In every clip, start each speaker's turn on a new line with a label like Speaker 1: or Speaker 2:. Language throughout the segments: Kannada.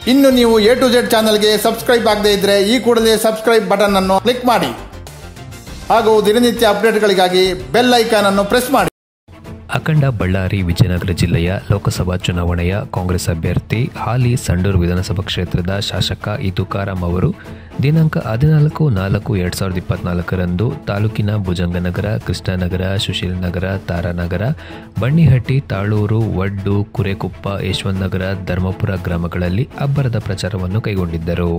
Speaker 1: ಇನ್ನು ನೀವು ಎ ಟು ಜೆಡ್ ಚಾನಲ್ಗೆ ಸಬ್ಸ್ಕ್ರೈಬ್ ಆಗದೇ ಇದ್ದರೆ ಈ ಕೂಡಲೇ ಸಬ್ಸ್ಕ್ರೈಬ್ ಬಟನ್ ಅನ್ನು ಕ್ಲಿಕ್ ಮಾಡಿ ಹಾಗೂ ದಿನನಿತ್ಯ ಅಪ್ಡೇಟ್ಗಳಿಗಾಗಿ ಬೆಲ್ ಐಕಾನ್ ಅನ್ನು ಪ್ರೆಸ್ ಮಾಡಿ
Speaker 2: ಅಖಂಡ ಬಳ್ಳಾರಿ ವಿಜಯನಗರ ಜಿಲ್ಲೆಯ ಲೋಕಸಭಾ ಚುನಾವಣೆಯ ಕಾಂಗ್ರೆಸ್ ಅಭ್ಯರ್ಥಿ ಹಾಲಿ ಸಂಡೂರು ವಿಧಾನಸಭಾ ಕ್ಷೇತ್ರದ ಶಾಸಕ ಇ ತುಕಾರಾಂ ಅವರು ದಿನಾಂಕ ಹದಿನಾಲ್ಕು ನಾಲ್ಕು ಎರಡು ಸಾವಿರದ ಇಪ್ಪತ್ನಾಲ್ಕರಂದು ತಾಲೂಕಿನ ಭುಜಂಗನಗರ ಕೃಷ್ಣನಗರ ಸುಶೀಲನಗರ ತಾರಾನಗರ ಬಣ್ಣಿಹಟ್ಟಿ ತಾಳೂರು ವಡ್ಡು ಕುರೆಕುಪ್ಪ ಯಶವಂತನಗರ ಧರ್ಮಪುರ ಗ್ರಾಮಗಳಲ್ಲಿ ಅಬ್ಬರದ ಪ್ರಚಾರವನ್ನು ಕೈಗೊಂಡಿದ್ದರು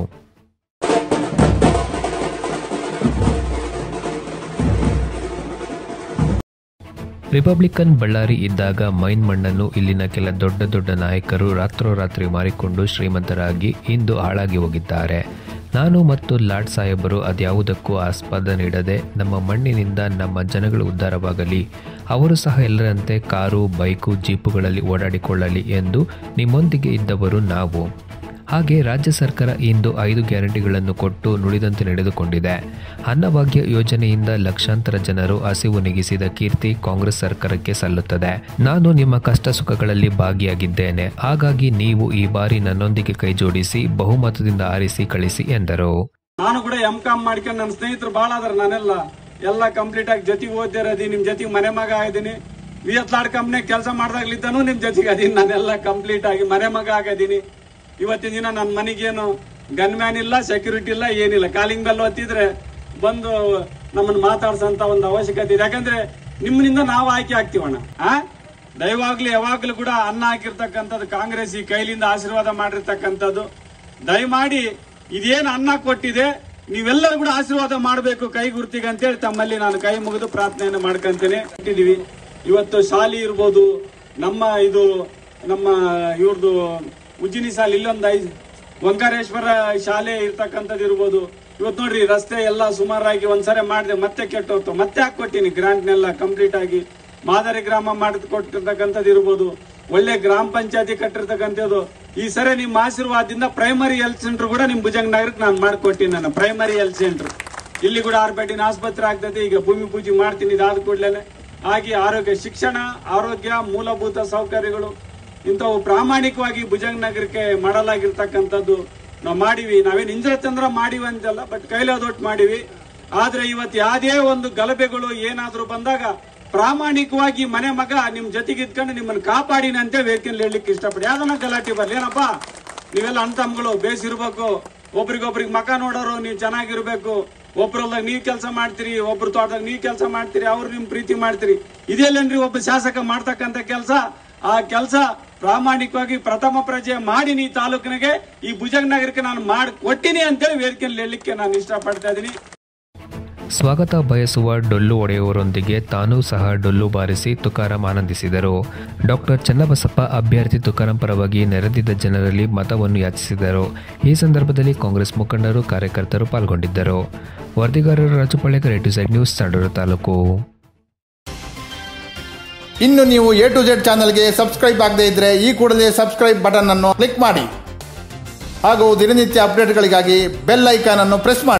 Speaker 2: ರಿಪಬ್ಲಿಕನ್ ಬಳ್ಳಾರಿ ಇದ್ದಾಗ ಮೈನ್ ಮಣ್ಣನ್ನು ಇಲ್ಲಿನ ಕೆಲ ದೊಡ್ಡ ದೊಡ್ಡ ನಾಯಕರು ರಾತ್ರೋರಾತ್ರಿ ಮಾರಿಕೊಂಡು ಶ್ರೀಮಂತರಾಗಿ ಇಂದು ಹಾಳಾಗಿ ಹೋಗಿದ್ದಾರೆ ನಾನು ಮತ್ತು ಲಾರ್ಡ್ ಸಾಹೇಬರು ಅದ್ಯಾವುದಕ್ಕೂ ಆಸ್ಪದ ನೀಡದೆ ನಮ್ಮ ಮಣ್ಣಿನಿಂದ ನಮ್ಮ ಜನಗಳು ಉದ್ಧಾರವಾಗಲಿ ಅವರು ಸಹ ಎಲ್ಲರಂತೆ ಕಾರು ಬೈಕು ಜೀಪುಗಳಲ್ಲಿ ಓಡಾಡಿಕೊಳ್ಳಲಿ ಎಂದು ನಿಮ್ಮೊಂದಿಗೆ ಇದ್ದವರು ನಾವು ಹಾಗೆ ರಾಜ್ಯ ಸರ್ಕಾರ ಇಂದು ಐದು ಗ್ಯಾರಂಟಿಗಳನ್ನು ಕೊಟ್ಟು ನುಡಿದಂತೆ ನಡೆದುಕೊಂಡಿದೆ ಅನ್ನಭಾಗ್ಯ ಯೋಜನೆಯಿಂದ ಲಕ್ಷಾಂತರ ಜನರು ಹಸಿವು ನೀಗಿಸಿದ ಕೀರ್ತಿ ಕಾಂಗ್ರೆಸ್ ಸರ್ಕಾರಕ್ಕೆ ಸಲ್ಲುತ್ತದೆ ನಾನು ನಿಮ್ಮ ಕಷ್ಟ ಸುಖಗಳಲ್ಲಿ ಭಾಗಿಯಾಗಿದ್ದೇನೆ ಹಾಗಾಗಿ ನೀವು ಈ ಬಾರಿ ನನ್ನೊಂದಿಗೆ ಕೈಜೋಡಿಸಿ ಬಹುಮತದಿಂದ ಆರಿಸಿ ಕಳಿಸಿ ಎಂದರು
Speaker 3: ನಾನು ಕೂಡ ಎಂ ಕಾಮ್ ಮಾಡ್ಕೊಂಡು ನನ್ನ ಸ್ನೇಹಿತರು ಬಹಳ ಅದಾರ ನಾನೆಲ್ಲ ಎಲ್ಲ ಕಂಪ್ಲೀಟ್ ಆಗಿ ಜೊತೆಗೆ ಓದಿರೋದಿ ನಿಮ್ ಜೊತೆಗೆ ಮನೆ ಮಗ ಆಗಿದ್ದೀನಿ ವಿ ಎಸ್ ಲಾಡ್ ಕಂಪ್ನಿ ಕೆಲಸ ಮಾಡ್ದಾಗ್ಲಿದ್ದಾನು ನಿಮ್ ಜೊತೆಗೆ ಅದೀನಿ ನಾನೆಲ್ಲ ಕಂಪ್ಲೀಟ್ ಆಗಿ ಮನೆ ಮಗ ಆಗಿದ್ದೀನಿ ಇವತ್ತಿನ ದಿನ ನನ್ನ ಮನೆಗೇನು ಗನ್ ಮ್ಯಾನ್ ಇಲ್ಲ ಸೆಕ್ಯೂರಿಟಿ ಇಲ್ಲ ಏನಿಲ್ಲ ಕಾಲಿಂಗ್ ಬೆಲ್ ಒತ್ತಿದ್ರೆ ಬಂದು ನಮ್ಮನ್ನ ಮಾತಾಡ್ಸಂತ ಒಂದು ಅವಶ್ಯಕತೆ ಇದೆ ಯಾಕಂದ್ರೆ ನಿಮ್ಮನಿಂದ ನಾವು ಆಯ್ಕೆ ಆಗ್ತೀವಣ್ಣ ಆ ದಯವಾಗ್ಲಿ ಯಾವಾಗ್ಲೂ ಕೂಡ ಅನ್ನ ಹಾಕಿರ್ತಕ್ಕಂಥದ್ದು ಕಾಂಗ್ರೆಸ್ ಈ ಕೈಲಿಂದ ಆಶೀರ್ವಾದ ಮಾಡಿರ್ತಕ್ಕಂಥದ್ದು ದಯಮಾಡಿ ಇದೇನು ಅನ್ನ ಕೊಟ್ಟಿದೆ ನೀವೆಲ್ಲರೂ ಕೂಡ ಆಶೀರ್ವಾದ ಮಾಡಬೇಕು ಕೈ ಗುರ್ತಿಗೆ ಅಂತೇಳಿ ತಮ್ಮಲ್ಲಿ ನಾನು ಕೈ ಮುಗಿದು ಪ್ರಾರ್ಥನೆಯನ್ನು ಮಾಡ್ಕೊಂತೇನೆ ಕೊಟ್ಟಿದೀವಿ ಇವತ್ತು ಶಾಲಿ ಇರ್ಬೋದು ನಮ್ಮ ಇದು ನಮ್ಮ ಇವ್ರದ್ದು ಉಜ್ಜಿನಿ ಶಾಲೆ ಇಲ್ಲೊಂದು ಐ ಓಂಕಾರೇಶ್ವರ ಶಾಲೆ ಇರ್ತಕ್ಕಂಥದ್ದು ಇರ್ಬೋದು ಇವತ್ತು ನೋಡ್ರಿ ರಸ್ತೆ ಎಲ್ಲ ಸುಮಾರಾಗಿ ಒಂದ್ಸರಿ ಮಾಡಿದೆ ಮತ್ತೆ ಕೆಟ್ಟೋಗ್ತು ಮತ್ತೆ ಹಾಕೊಟ್ಟಿನಿ ಗ್ರಾಂಟ್ನೆಲ್ಲ ಕಂಪ್ಲೀಟ್ ಆಗಿ ಮಾದರಿ ಗ್ರಾಮ ಮಾಡಿ ಕೊಟ್ಟಿರ್ತಕ್ಕಂಥದ್ದು ಇರ್ಬೋದು ಒಳ್ಳೆ ಗ್ರಾಮ ಪಂಚಾಯತಿ ಕಟ್ಟಿರ್ತಕ್ಕಂಥದ್ದು ಈ ಸರಿ ನಿಮ್ಮ ಆಶೀರ್ವಾದದಿಂದ ಪ್ರೈಮರಿ ಹೆಲ್ತ್ ಸೆಂಟರ್ ಕೂಡ ನಿಮ್ ಭುಜಂಗ ನಗರಕ್ಕೆ ನಾನು ಮಾಡ್ಕೊಟ್ಟಿನಿ ನಾನು ಪ್ರೈಮರಿ ಹೆಲ್ತ್ ಸೆಂಟರ್ ಇಲ್ಲಿ ಕೂಡ ಆರು ಬೆಡ್ಡಿನ ಆಸ್ಪತ್ರೆ ಆಗ್ತದೆ ಈಗ ಭೂಮಿ ಪೂಜೆ ಮಾಡ್ತೀನಿ ಇದಾದ ಕೂಡಲೇ ಹಾಗೆ ಆರೋಗ್ಯ ಶಿಕ್ಷಣ ಆರೋಗ್ಯ ಮೂಲಭೂತ ಸೌಕರ್ಯಗಳು ಇಂಥವು ಪ್ರಾಮಾಣಿಕವಾಗಿ ಭುಜಂಗ ನಗರಕ್ಕೆ ಮಾಡಲಾಗಿರ್ತಕ್ಕಂಥದ್ದು ನಾವು ಮಾಡಿವಿ ನಾವೇನು ಇಂದ್ರ ಚಂದ್ರ ಮಾಡಿವಿ ಅಂತಲ್ಲ ಬಟ್ ಕೈಲಾದೊಟ್ಟು ಮಾಡಿವಿ ಆದ್ರೆ ಇವತ್ತು ಯಾವುದೇ ಒಂದು ಗಲಭೆಗಳು ಏನಾದ್ರೂ ಬಂದಾಗ ಪ್ರಾಮಾಣಿಕವಾಗಿ ಮನೆ ಮಗ ನಿಮ್ ಜೊತೆಗೆ ಇದ್ಕೊಂಡು ನಿಮ್ಮನ್ನ ಕಾಪಾಡಿನ ಅಂತ ವೇದಿಕೆಯಲ್ಲಿ ಹೇಳಲಿಕ್ಕೆ ಇಷ್ಟಪಡಿ ಯಾವ್ದನ್ನ ಗಲಾಟೆ ಬರ್ಲಿ ಏನಪ್ಪ ನೀವೆಲ್ಲ ಅಣ್ತಮ್ಗಳು ಬೇಸಿರ್ಬೇಕು ಒಬ್ರಿಗೊಬ್ರಿಗೆ ಮಕ ನೋಡೋರು ನೀವು ಚೆನ್ನಾಗಿರ್ಬೇಕು ಒಬ್ರಲ್ದಾಗ ನೀವ್ ಕೆಲಸ ಮಾಡ್ತೀರಿ ಒಬ್ರು ತೋಟದಾಗ ನೀವ್ ಕೆಲಸ ಮಾಡ್ತೀರಿ ಅವ್ರು ನಿಮ್ ಪ್ರೀತಿ ಮಾಡ್ತೀರಿ ಇದೆಲ್ಲೇನ್ರಿ ಒಬ್ಬ ಶಾಸಕ ಮಾಡ್ತಕ್ಕಂತ ಕೆಲಸ ಆ ಕೆಲಸ ಪ್ರಾಮಾಣಿಕವಾಗಿ ಪ್ರಥಮ ಪ್ರಜೆ ಮಾಡೀನಿ ಈ ತಾಲೂಕಿನಾಗೆ ಈ ಭುಜಂಗ ನಗರಕ್ಕೆ ನಾನು ಮಾಡಿ ಕೊಟ್ಟಿನಿ ಅಂತೇಳಿ ವೇದಿಕೆಯಲ್ಲಿ ಹೇಳಲಿಕ್ಕೆ ನಾನು ಇಷ್ಟಪಡ್ತಾ ಇದ್ದೀನಿ
Speaker 2: ಸ್ವಾಗತ ಬಯಸುವ ಡೊಳ್ಳು ಒಡೆಯುವರೊಂದಿಗೆ ತಾನೂ ಸಹ ಡೊಳ್ಳು ಬಾರಿಸಿ ತುಕಾರಾಂ ಆನಂದಿಸಿದರು ಡಾಕ್ಟರ್ ಚನ್ನಬಸಪ್ಪ ಅಭ್ಯರ್ಥಿ ತುಕಾರಾಂ ಪರವಾಗಿ ನೆರೆದಿದ್ದ ಜನರಲ್ಲಿ ಮತವನ್ನು ಯಾಚಿಸಿದರು ಈ ಸಂದರ್ಭದಲ್ಲಿ ಕಾಂಗ್ರೆಸ್ ಮುಖಂಡರು ಕಾರ್ಯಕರ್ತರು ಪಾಲ್ಗೊಂಡಿದ್ದರು ವರದಿಗಾರರು Rajupalyakar two side news Sandur taluk
Speaker 1: ಇನ್ನು ನೀವು ಎ ಟು ಜೆಡ್ ಚಾನಲ್ಗೆ ಸಬ್ಸ್ಕ್ರೈಬ್ ಆಗದೇ ಇದ್ದರೆ ಈ ಕೂಡಲೇ ಸಬ್ಸ್ಕ್ರೈಬ್ ಬಟನ್ ಅನ್ನು ಕ್ಲಿಕ್ ಮಾಡಿ ಹಾಗೂ ದಿನನಿತ್ಯ ಅಪ್ಡೇಟ್ಗಳಿಗಾಗಿ ಬೆಲ್ ಐಕಾನ್ ಅನ್ನು ಪ್ರೆಸ್ ಮಾಡಿ